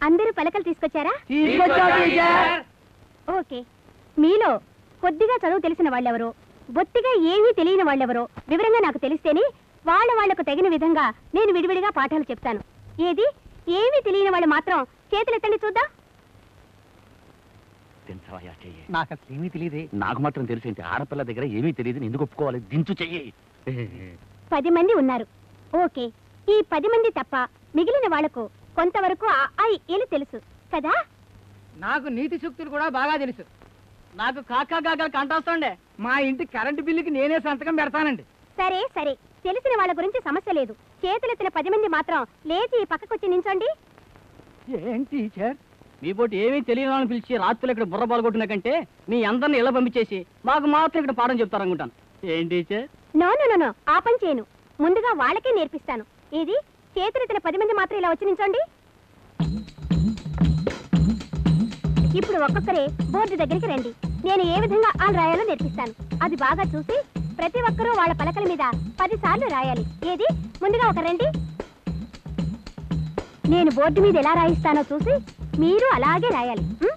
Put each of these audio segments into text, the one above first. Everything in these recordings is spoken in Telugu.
అందరూ పలకలు తీసుకొచ్చారా తీసుకొచ్చా టీచర్ ఓకే మీలో కొద్దిగా చదువు తెలిసిన వాళ్ళెవరో బొత్తిగా ఏమీ తెలియని వాళ్ళెవరో వివరంగా నాకు తెలిస్తేనే వాళ్ళ వాళ్లకు తగిన విధంగా నేను విడివిడిగా పాఠాలు చెప్తాను ఏది ఏమీ తెలియని వాళ్ళు మాత్రం చేతులెత్తండి చూద్దాం దించవయ్యా చెయ్యి నాకు అసలు ఏమీ తెలియదే నాకు మాత్రం తెలిసేంటి ఆడపిల్ల దగ్గర ఏమీ తెలియదు ఎందుకు ఒప్పుకోవాలి దించు చెయ్యి పది మంది ఉన్నారు ఓకే ఈ పది మంది తప్ప మిగిలిన వాళ్లకు కొంతవరకు ఆ ఆ ఇలు తెలుసు కదా నాకు నీతి సూక్తులు కూడా బాగా తెలుసు నాకు కాకా కాకా కంటొస్తుండే మా ఇంటి కరెంటు బిల్లుకి నేనే సంతకం పెడతానండి సరే సరే తెలిసిన వాళ్ళ గురించి సమస్య లేదు చేతులెత్తిన పది మంది మాత్రం లేచి ఈ పక్కకొచ్చి నించోండి ఏం టీచర్ మీ పోటీ ఏమీ తెలియని వాళ్ళని పిలిచి రాత్రులు ఇక్కడ బుర్ర పాల్గొట్టిన కంటే మీ అందరిని ఇలా పంపించేసి మాకు మాత్రం ఇక్కడ పాఠం చెప్తారనుకుంటాను ఏం teacher no no no, no ఆ పని చేయను ముందుగా వాళ్ళకే నేర్పిస్తాను ఇది చేతులెత్తిన పది మంది మాత్రం ఇలా వచ్చి నించోండి ఇప్పుడు ఒక్కొక్కరే బోర్డు దగ్గరికి రండి నేను ఏ విధంగా ఆలు రాయాలో నేర్పిస్తాను అది బాగా చూసి ప్రతి ఒక్కరూ వాళ్ళ పలకల మీద పది సార్లు రాయాలి ఏది ముందుగా ఒక రండి నేను బోర్డు మీద ఎలా రాయిస్తానో చూసి మీరు అలాగే రాయాలి ఉం?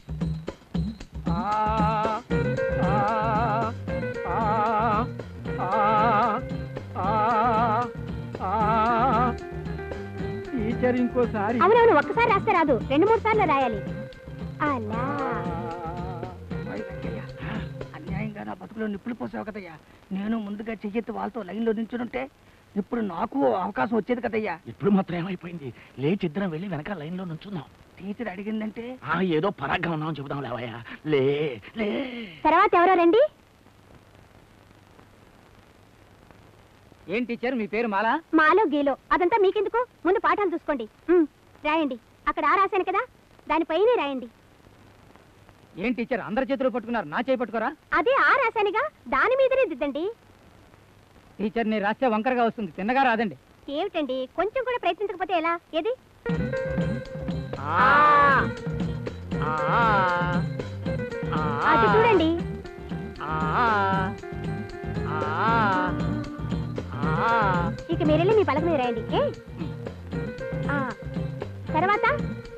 టీచర్ ఇంకోసారి అవునవును ఒక్కసారి రాస్తే రాదు రెండు మూడు సార్లు రాయాలి అలా అన్యాయంగా నా బతుకులో నిప్పులు పోసావు కదయ్యా నేను ముందుగా చెయ్యెత్తి వాళ్ళతో లైన్లో నించునుంటే ఇప్పుడు నాకు అవకాశం వచ్చేది కదయ్యా ఇప్పుడు మాత్రం ఏమైపోయింది లేచి ఇద్దరం వెళ్ళి వెనక లైన్ లో నుంచుందాం టీచర్ అడిగిందంటే ఆ ఏదో పరాగ్గా ఉన్నామని చెబుదాం లేవయ్యా లే లే తర్వాత ఎవరో రండి ఏం టీచర్ మీ పేరు మాలా మాలో గీలో అదంతా మీకెందుకు ముందు పాఠాలు చూసుకోండి ఉమ్, రాయండి అక్కడ ఆ రాశాను కదా దానిపైనే రాయండి ఏం టీచర్ అందరి చేతులు పట్టుకున్నారు నా చేయి పట్టుకోరా అదే ఆ రాశానుగా దాని మీదనే దిద్దండి టీచర్ నీ రాస్తే వంకరగా వస్తుంది తిన్నగా రాదండి ఏమిటండి కొంచెం కూడా ప్రయత్నించకపోతే ఎలా ఏది అది చూడండి ఇక మీరెళ్ళి మీ పలక మీద రాయండి ఏ? ఆ, తర్వాత